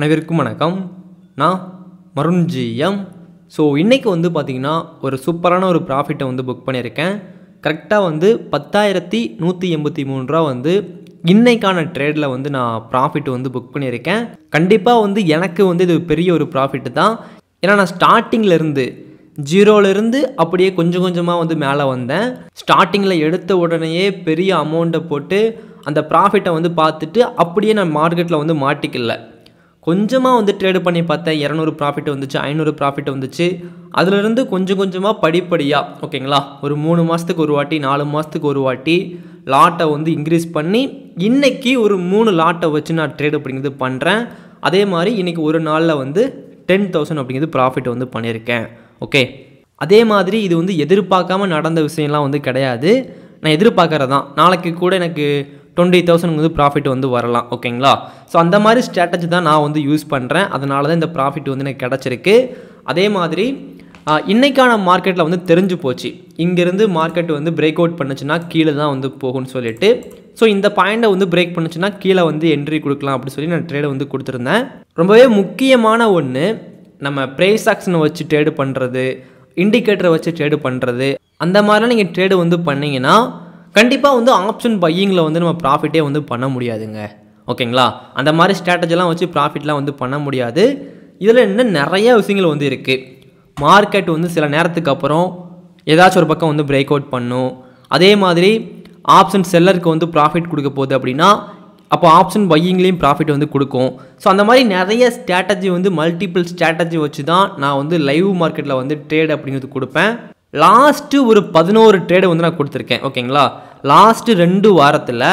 அனைவருக்கும் வணக்கம் நான் மருண்ஜிஎம் ஸோ இன்றைக்கி வந்து பார்த்திங்கன்னா ஒரு சூப்பரான ஒரு ப்ராஃபிட்டை வந்து புக் பண்ணியிருக்கேன் கரெக்டாக வந்து பத்தாயிரத்தி நூற்றி எண்பத்தி மூணு ரூபா வந்து இன்னைக்கான ட்ரேடில் வந்து நான் ப்ராஃபிட் வந்து புக் பண்ணியிருக்கேன் கண்டிப்பாக வந்து எனக்கு வந்து இது பெரிய ஒரு ப்ராஃபிட்டு தான் ஏன்னா நான் ஸ்டார்டிங்கில் இருந்து ஜீரோலேருந்து அப்படியே கொஞ்சம் கொஞ்சமாக வந்து மேலே வந்தேன் ஸ்டார்டிங்கில் எடுத்த உடனேயே பெரிய அமௌண்ட்டை போட்டு அந்த ப்ராஃபிட்டை வந்து பார்த்துட்டு அப்படியே நான் மார்க்கெட்டில் வந்து மாட்டிக்கல கொஞ்சமாக வந்து ட்ரேடு பண்ணி பார்த்தேன் இரநூறு ப்ராஃபிட் வந்துச்சு ஐநூறு ப்ராஃபிட் வந்துச்சு அதுலேருந்து கொஞ்சம் கொஞ்சமாக படிப்படியாக ஓகேங்களா ஒரு மூணு மாதத்துக்கு ஒரு வாட்டி நாலு மாதத்துக்கு ஒரு வாட்டி லாட்டை வந்து இன்க்ரீஸ் பண்ணி இன்னைக்கு ஒரு மூணு லாட்டை வச்சு நான் ட்ரேடு அப்படிங்கிறது பண்ணுறேன் அதே மாதிரி இன்றைக்கி ஒரு நாளில் வந்து டென் தௌசண்ட் அப்படிங்கிறது ப்ராஃபிட் வந்து பண்ணியிருக்கேன் ஓகே அதே மாதிரி இது வந்து எதிர்பார்க்காம நடந்த விஷயம்லாம் வந்து கிடையாது நான் எதிர்பார்க்கறது தான் நாளைக்கு கூட எனக்கு டுவெண்ட்டி தௌசண்ட் வந்து ப்ராஃபிட் வந்து வரலாம் ஓகேங்களா ஸோ அந்த மாதிரி ஸ்ட்ராட்டஜி தான் நான் வந்து யூஸ் பண்ணுறேன் அதனால தான் இந்த ப்ராஃபிட் வந்து எனக்கு கிடச்சிருக்கு அதே மாதிரி ஆ, இன்னைக்கான மார்க்கெட்டில் வந்து தெரிஞ்சு போச்சு இங்கேருந்து மார்க்கெட் வந்து பிரேக் அவுட் பண்ணுச்சுன்னா கீழே தான் வந்து போகும்னு சொல்லிட்டு ஸோ இந்த பாயிண்டை வந்து பிரேக் பண்ணுச்சுன்னா கீழே வந்து என்ட்ரி கொடுக்கலாம் அப்படின்னு சொல்லி நான் ட்ரேடை வந்து கொடுத்துருந்தேன் ரொம்பவே முக்கியமான ஒன்று நம்ம ப்ரைஸ் ஆக்ஷனை வச்சு ட்ரேடு பண்ணுறது இண்டிகேட்டரை வச்சு ட்ரேடு பண்ணுறது அந்த மாதிரிலாம் நீங்கள் ட்ரேடு வந்து பண்ணீங்கன்னா கண்டிப்பாக வந்து ஆப்ஷன் பையிங்கில் வந்து நம்ம ப்ராஃபிட்டே வந்து பண்ண முடியாதுங்க ஓகேங்களா அந்த மாதிரி ஸ்ட்ராட்டஜிலாம் வச்சு ப்ராஃபிட்லாம் வந்து பண்ண முடியாது இதில் இன்னும் நிறைய விஷயங்கள் வந்து இருக்குது மார்க்கெட் வந்து சில நேரத்துக்கு அப்புறம் ஏதாச்சும் ஒரு பக்கம் வந்து பிரேக் அவுட் பண்ணும் அதே மாதிரி ஆப்ஷன் செல்லருக்கு வந்து ப்ராஃபிட் கொடுக்க போகுது அப்படின்னா அப்போ ஆப்ஷன் பையிங்லேயும் ப்ராஃபிட் வந்து கொடுக்கும் ஸோ அந்த மாதிரி நிறைய ஸ்ட்ராட்டஜி வந்து மல்டிபிள் ஸ்ட்ராட்டஜி வச்சு தான் நான் வந்து லைவ் மார்க்கெட்டில் வந்து ட்ரேட் அப்படிங்கிறது கொடுப்பேன் லாஸ்ட்டு ஒரு பதினோரு ட்ரேடு வந்து நான் கொடுத்துருக்கேன் ஓகேங்களா லாஸ்ட்டு ரெண்டு வாரத்தில்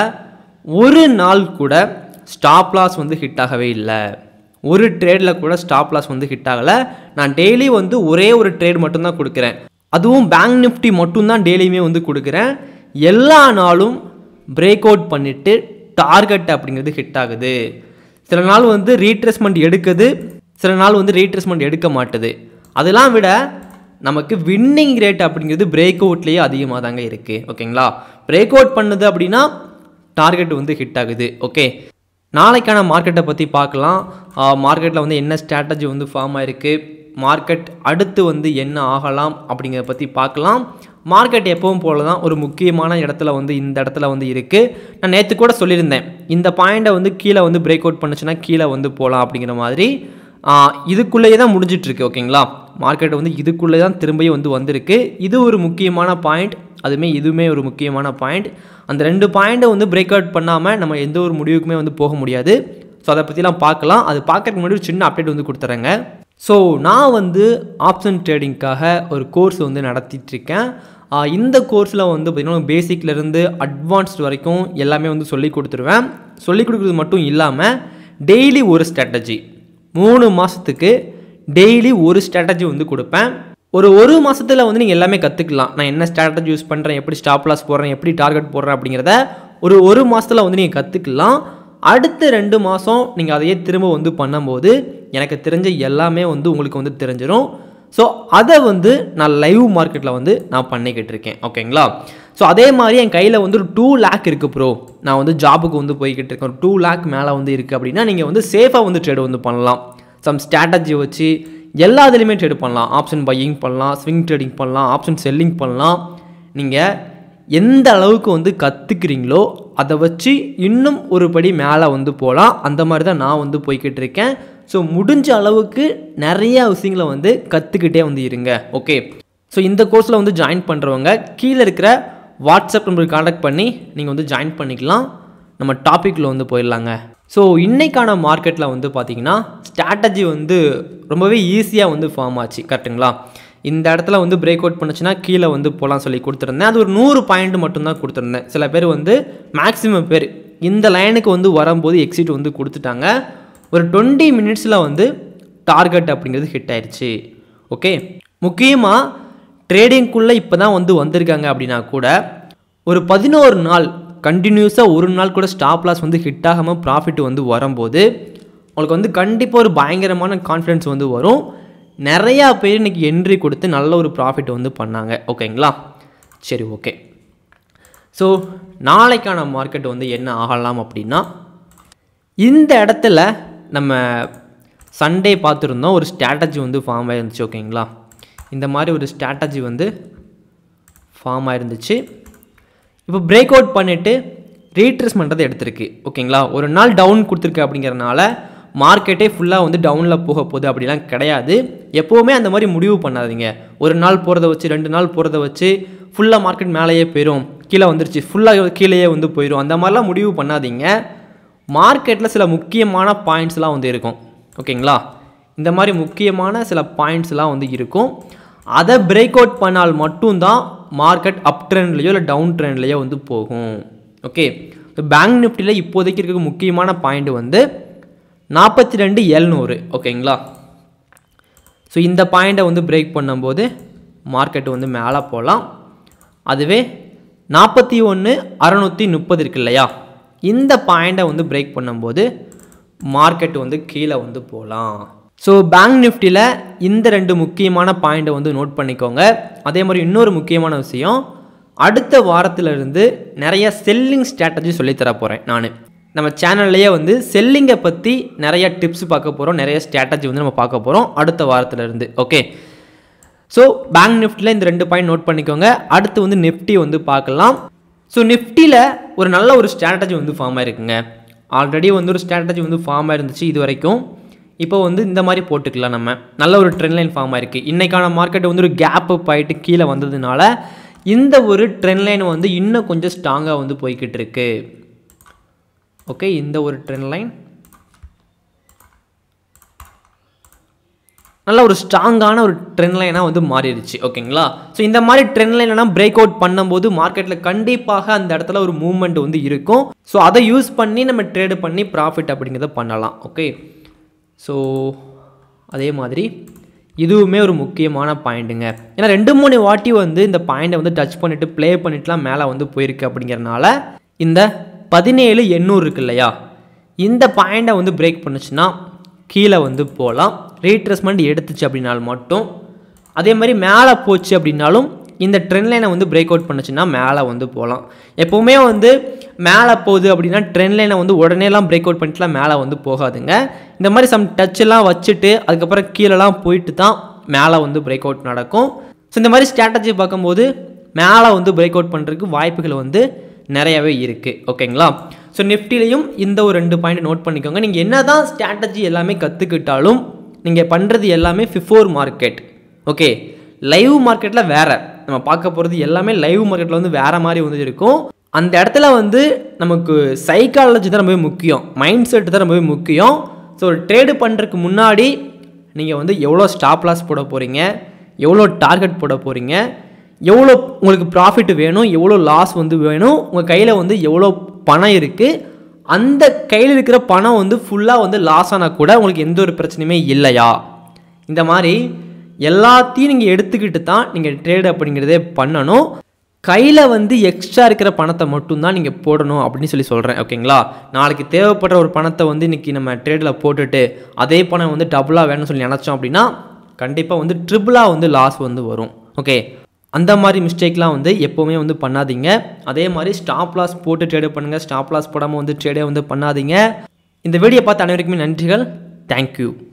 ஒரு நாள் கூட ஸ்டாப் லாஸ் வந்து ஹிட் ஆகவே இல்லை ஒரு ட்ரேடில் கூட ஸ்டாப் லாஸ் வந்து ஹிட் ஆகலை நான் டெய்லி வந்து ஒரே ஒரு ட்ரேட் மட்டும்தான் கொடுக்குறேன் அதுவும் பேங்க் நிஃப்டி மட்டும்தான் டெய்லியுமே வந்து கொடுக்குறேன் எல்லா நாளும் பிரேக் அவுட் பண்ணிவிட்டு டார்கெட் அப்படிங்கிறது ஹிட் ஆகுது சில நாள் வந்து ரீட்ரெஸ்மெண்ட் எடுக்குது சில நாள் வந்து ரீட்ரெஸ்மெண்ட் எடுக்க மாட்டுது அதெல்லாம் விட நமக்கு வின்னிங் ரேட் அப்படிங்கிறது பிரேக் அவுட்லேயே அதிகமாக தாங்க இருக்குது ஓகேங்களா பிரேக் அவுட் பண்ணுது அப்படின்னா டார்கெட் வந்து ஹிட் ஆகுது ஓகே நாளைக்கான மார்க்கெட்டை பற்றி பார்க்கலாம் மார்க்கெட்டில் வந்து என்ன ஸ்ட்ராட்டஜி வந்து ஃபார்ம் ஆயிருக்கு மார்க்கெட் அடுத்து வந்து என்ன ஆகலாம் அப்படிங்கிறத பற்றி பார்க்கலாம் மார்க்கெட் எப்பவும் போல தான் ஒரு முக்கியமான இடத்துல வந்து இந்த இடத்துல வந்து இருக்குது நான் நேற்று கூட சொல்லியிருந்தேன் இந்த பாயிண்டை வந்து கீழே வந்து பிரேக் அவுட் பண்ணுச்சுன்னா கீழே வந்து போகலாம் அப்படிங்கிற மாதிரி ஆஹ் இதுக்குள்ளேயே தான் முடிஞ்சிட்ருக்கு ஓகேங்களா மார்க்கெட் வந்து இதுக்குள்ளே தான் திரும்பியும் வந்து வந்திருக்கு இது ஒரு முக்கியமான பாயிண்ட் அதுவுமே இதுவுமே ஒரு முக்கியமான பாயிண்ட் அந்த ரெண்டு பாயிண்ட்டை வந்து பிரேக் அவுட் பண்ணாமல் நம்ம எந்த ஒரு முடிவுக்குமே வந்து போக முடியாது ஸோ அதை பற்றிலாம் பார்க்கலாம் அது பார்க்கறதுக்கு முன்னாடி ஒரு சின்ன அப்டேட் வந்து கொடுத்துறேங்க ஸோ நான் வந்து ஆப்ஷன் ட்ரேடிங்க்காக ஒரு கோர்ஸ் வந்து நடத்திட்டு இருக்கேன் ஆஹ் இந்த கோர்ஸில் வந்து பார்த்திங்கன்னா பேசிக்லேருந்து அட்வான்ஸ்ட் வரைக்கும் எல்லாமே வந்து சொல்லி கொடுத்துருவேன் சொல்லி கொடுக்குறது மட்டும் இல்லாமல் டெய்லி ஒரு ஸ்ட்ராட்டஜி மூணு மாதத்துக்கு டெய்லி ஒரு ஸ்ட்ராட்டஜி வந்து கொடுப்பேன் ஒரு ஒரு மாதத்தில் வந்து நீங்கள் எல்லாமே கற்றுக்கலாம் நான் என்ன ஸ்ட்ராட்டஜி யூஸ் பண்ணுறேன் எப்படி ஸ்டாப் லாஸ் போடுறேன் எப்படி டார்கெட் போடுறேன் அப்படிங்கிறத ஒரு ஒரு மாதத்தில் வந்து நீங்கள் கற்றுக்கலாம் அடுத்த ரெண்டு மாதம் நீங்கள் அதையே திரும்ப வந்து பண்ணும்போது எனக்கு தெரிஞ்ச எல்லாமே வந்து உங்களுக்கு வந்து தெரிஞ்சிடும் ஸோ அதை வந்து நான் லைவ் மார்க்கெட்டில் வந்து நான் பண்ணிக்கிட்டு இருக்கேன் ஓகேங்களா ஸோ அதே மாதிரி என் கையில் வந்து ஒரு டூ லேக் இருக்குது ப்ரோ நான் வந்து ஜாபுக்கு வந்து போய்கிட்டு இருக்கேன் ஒரு டூ லேக் மேலே வந்து இருக்குது அப்படின்னா நீங்கள் வந்து சேஃபாக வந்து ட்ரேட் வந்து பண்ணலாம் சம் ஸ்ட்ராட்டஜி வச்சு எல்லா இதுலேயுமே ட்ரேட் பண்ணலாம் ஆப்ஷன் பையிங் பண்ணலாம் ஸ்விங் ட்ரேடிங் பண்ணலாம் ஆப்ஷன் செல்லிங் பண்ணலாம் நீங்கள் எந்த அளவுக்கு வந்து கற்றுக்கிறீங்களோ அதை வச்சு இன்னும் ஒரு படி மேலே வந்து போகலாம் அந்த மாதிரி தான் நான் வந்து போய்கிட்டு இருக்கேன் ஸோ முடிஞ்ச அளவுக்கு நிறைய விஷயங்களை வந்து கற்றுக்கிட்டே வந்து இருங்க ஓகே ஸோ இந்த கோர்ஸில் வந்து ஜாயின் பண்ணுறவங்க கீழே இருக்கிற வாட்ஸ்அப் நம்பருக்கு காண்டாக்ட் பண்ணி நீங்கள் வந்து ஜாயின் பண்ணிக்கலாம் நம்ம டாப்பிக்கில் வந்து போயிடலாங்க ஸோ இன்னைக்கான மார்க்கெட்டில் வந்து பார்த்தீங்கன்னா ஸ்ட்ராட்டஜி வந்து ரொம்பவே ஈஸியாக வந்து ஃபார்ம் ஆச்சு கரெக்ட்டுங்களா இந்த இடத்துல வந்து பிரேக் அவுட் பண்ணுச்சுன்னா கீழே வந்து போகலாம் சொல்லி கொடுத்துருந்தேன் அது ஒரு நூறு பாயிண்ட் மட்டும்தான் கொடுத்துருந்தேன் சில பேர் வந்து மேக்ஸிமம் பேர் இந்த லைனுக்கு வந்து வரும்போது எக்ஸிட் வந்து கொடுத்துட்டாங்க ஒரு டுவெண்ட்டி மினிட்ஸில் வந்து டார்கெட் அப்படிங்கிறது ஹிட் ஆயிடுச்சு ஓகே முக்கியமாக ட்ரேடிங்குள்ளே இப்போ தான் வந்து வந்திருக்காங்க அப்படின்னா கூட ஒரு பதினோரு நாள் கண்டினியூஸாக ஒரு நாள் கூட ஸ்டாப் லாஸ் வந்து ஹிட் ஆகாமல் ப்ராஃபிட் வந்து வரும்போது உங்களுக்கு வந்து கண்டிப்பாக ஒரு பயங்கரமான கான்ஃபிடன்ஸ் வந்து வரும் நிறையா பேர் இன்றைக்கி என்ட்ரி கொடுத்து நல்ல ஒரு ப்ராஃபிட் வந்து பண்ணாங்க ஓகேங்களா சரி ஓகே ஸோ நாளைக்கான மார்க்கெட் வந்து என்ன ஆகலாம் அப்படின்னா இந்த இடத்துல நம்ம சண்டே பார்த்துருந்தோம் ஒரு ஸ்ட்ராட்டஜி வந்து ஃபார்ம் ஆயிருந்துச்சு ஓகேங்களா இந்த மாதிரி ஒரு ஸ்ட்ராட்டஜி வந்து ஃபார்ம் ஆயிருந்துச்சு இப்போ பிரேக் அவுட் பண்ணிவிட்டு ரீட்ரேஸ் பண்ணுறது எடுத்திருக்கு ஓகேங்களா ஒரு நாள் டவுன் கொடுத்துருக்கு அப்படிங்கிறனால மார்க்கெட்டே ஃபுல்லாக வந்து டவுனில் போக போகுது அப்படிலாம் கிடையாது எப்போவுமே அந்த மாதிரி முடிவு பண்ணாதீங்க ஒரு நாள் போகிறத வச்சு ரெண்டு நாள் போகிறத வச்சு ஃபுல்லாக மார்க்கெட் மேலேயே போயிடும் கீழே வந்துருச்சு ஃபுல்லாக கீழேயே வந்து போயிடும் அந்த மாதிரிலாம் முடிவு பண்ணாதீங்க மார்க்கெட்டில் சில முக்கியமான பாயிண்ட்ஸ்லாம் வந்து இருக்கும் ஓகேங்களா இந்த மாதிரி முக்கியமான சில பாயிண்ட்ஸ்லாம் வந்து இருக்கும் அதை பிரேக் அவுட் பண்ணால் மட்டும்தான் மார்க்கெட் அப் ட்ரெண்ட்லேயோ இல்லை டவுன் ட்ரெண்ட்லேயோ வந்து போகும் ஓகே பேங்க் நிஃப்டியில் இப்போதைக்கு இருக்க முக்கியமான பாயிண்ட் வந்து நாற்பத்தி ரெண்டு எழுநூறு ஓகேங்களா ஸோ இந்த பாயிண்ட்டை வந்து பிரேக் பண்ணும்போது மார்க்கெட் வந்து மேலே போகலாம் அதுவே நாற்பத்தி ஒன்று அறநூற்றி முப்பது இருக்கு இல்லையா இந்த பாயிண்ட்டை வந்து பிரேக் பண்ணும்போது மார்க்கெட் வந்து கீழே வந்து போகலாம் ஸோ பேங்க் நிஃப்டியில் இந்த ரெண்டு முக்கியமான பாயிண்ட்டை வந்து நோட் பண்ணிக்கோங்க அதே மாதிரி இன்னொரு முக்கியமான விஷயம் அடுத்த வாரத்திலிருந்து நிறைய செல்லிங் ஸ்ட்ராட்டஜி சொல்லித்தர போகிறேன் நான் நம்ம சேனல்லையே வந்து செல்லிங்கை பற்றி நிறைய டிப்ஸ் பார்க்க போகிறோம் நிறைய ஸ்ட்ராட்டஜி வந்து நம்ம பார்க்க போகிறோம் அடுத்த வாரத்திலிருந்து ஓகே ஸோ பேங்க் நிஃப்டியில் இந்த ரெண்டு பாயிண்ட் நோட் பண்ணிக்கோங்க அடுத்து வந்து நிஃப்டி வந்து பார்க்கலாம் ஸோ நிஃப்டியில் ஒரு நல்ல ஒரு ஸ்ட்ராட்டஜி வந்து ஃபார்ம் ஆயிருக்குங்க ஆல்ரெடி வந்து ஒரு ஸ்ட்ராட்டஜி வந்து ஃபார்ம் ஆயிருந்துச்சு இது வரைக்கும் இப்போ வந்து இந்த மாதிரி போட்டுக்கலாம் நம்ம நல்ல ஒரு ட்ரெண்ட் லைன் ஃபார்ம் ஆயிருக்கு இன்றைக்கான மார்க்கெட் வந்து ஒரு கேப் அப் ஆகிட்டு கீழே வந்ததுனால இந்த ஒரு ட்ரெண்ட் லைன் வந்து இன்னும் கொஞ்சம் ஸ்ட்ராங்காக வந்து போய்கிட்டு இருக்கு ஓகே இந்த ஒரு ட்ரெண்ட் லைன் நல்ல ஒரு ஸ்ட்ராங்கான ஒரு ட்ரெண்ட் லைனாக வந்து மாறிடுச்சு ஓகேங்களா ஸோ இந்த மாதிரி ட்ரெண்ட் லைனெல்லாம் பிரேக் அவுட் பண்ணும்போது மார்க்கெட்டில் கண்டிப்பாக அந்த இடத்துல ஒரு மூவ்மெண்ட் வந்து இருக்கும் ஸோ அதை யூஸ் பண்ணி நம்ம ட்ரேடு பண்ணி ப்ராஃபிட் அப்படிங்கிறத பண்ணலாம் ஓகே ஸோ அதே மாதிரி இதுவுமே ஒரு முக்கியமான பாயிண்ட்டுங்க ஏன்னா ரெண்டு மூணு வாட்டி வந்து இந்த பாயிண்ட்டை வந்து டச் பண்ணிவிட்டு ப்ளே பண்ணிட்டுலாம் மேலே வந்து போயிருக்கு அப்படிங்கிறனால இந்த பதினேழு எண்ணூறு இருக்கு இல்லையா இந்த பாயிண்ட்டை வந்து பிரேக் பண்ணுச்சுன்னா கீழே வந்து போகலாம் ரீட்ரேஸ்மெண்ட் எடுத்துச்சு அப்படின்னால் மட்டும் அதே மாதிரி மேலே போச்சு அப்படின்னாலும் இந்த ட்ரெண்ட் லைனை வந்து பிரேக் அவுட் பண்ணுச்சுன்னா மேலே வந்து போகலாம் எப்போவுமே வந்து மேலே போகுது அப்படின்னா ட்ரெண்ட் லைனை வந்து உடனேலாம் பிரேக் அவுட் பண்ணிட்டுலாம் மேலே வந்து போகாதுங்க இந்த மாதிரி சம் டச்செல்லாம் வச்சுட்டு அதுக்கப்புறம் கீழெல்லாம் போயிட்டு தான் மேலே வந்து பிரேக் அவுட் நடக்கும் ஸோ இந்த மாதிரி ஸ்ட்ராட்டஜி பார்க்கும்போது மேலே வந்து பிரேக் அவுட் பண்ணுறதுக்கு வாய்ப்புகள் வந்து நிறையவே இருக்குது ஓகேங்களா ஸோ நிஃப்டிலையும் இந்த ஒரு ரெண்டு பாயிண்ட் நோட் பண்ணிக்கோங்க நீங்கள் என்ன தான் ஸ்ட்ராட்டஜி எல்லாமே கற்றுக்கிட்டாலும் நீங்கள் பண்ணுறது எல்லாமே ஃபிஃபோர் மார்க்கெட் ஓகே லைவ் மார்க்கெட்டில் வேறு நம்ம பார்க்க போகிறது எல்லாமே லைவ் மார்க்கெட்டில் வந்து வேறு மாதிரி வந்து இருக்கும் அந்த இடத்துல வந்து நமக்கு சைக்காலஜி தான் ரொம்பவே முக்கியம் மைண்ட் செட் தான் ரொம்பவே முக்கியம் ஸோ ஒரு ட்ரேடு பண்ணுறதுக்கு முன்னாடி நீங்கள் வந்து எவ்வளோ ஸ்டாப் லாஸ் போட போகிறீங்க எவ்வளோ டார்கெட் போட போகிறீங்க எவ்வளோ உங்களுக்கு ப்ராஃபிட் வேணும் எவ்வளோ லாஸ் வந்து வேணும் உங்கள் கையில் வந்து எவ்வளோ பணம் இருக்குது அந்த கையில் இருக்கிற பணம் வந்து ஃபுல்லாக வந்து லாஸ் ஆனால் கூட உங்களுக்கு எந்த ஒரு பிரச்சனையுமே இல்லையா இந்த மாதிரி எல்லாத்தையும் நீங்கள் எடுத்துக்கிட்டு தான் நீங்கள் ட்ரேடு அப்படிங்கிறதே பண்ணணும் கையில் வந்து எக்ஸ்ட்ரா இருக்கிற பணத்தை மட்டும்தான் நீங்கள் போடணும் அப்படின்னு சொல்லி சொல்கிறேன் ஓகேங்களா நாளைக்கு தேவைப்படுற ஒரு பணத்தை வந்து இன்றைக்கி நம்ம ட்ரேடில் போட்டுட்டு அதே பணம் வந்து டபுளாக வேணும்னு சொல்லி நினச்சோம் அப்படின்னா கண்டிப்பாக வந்து ட்ரிபிளாக வந்து லாஸ் வந்து வரும் ஓகே அந்த மாதிரி மிஸ்டேக்லாம் வந்து எப்போவுமே வந்து பண்ணாதீங்க அதே மாதிரி ஸ்டாப் லாஸ் போட்டு ட்ரேடு பண்ணுங்கள் ஸ்டாப் லாஸ் போடாமல் வந்து ட்ரேடே வந்து பண்ணாதீங்க இந்த வீடியோ பார்த்த அனைவருக்குமே நன்றிகள் தேங்க்யூ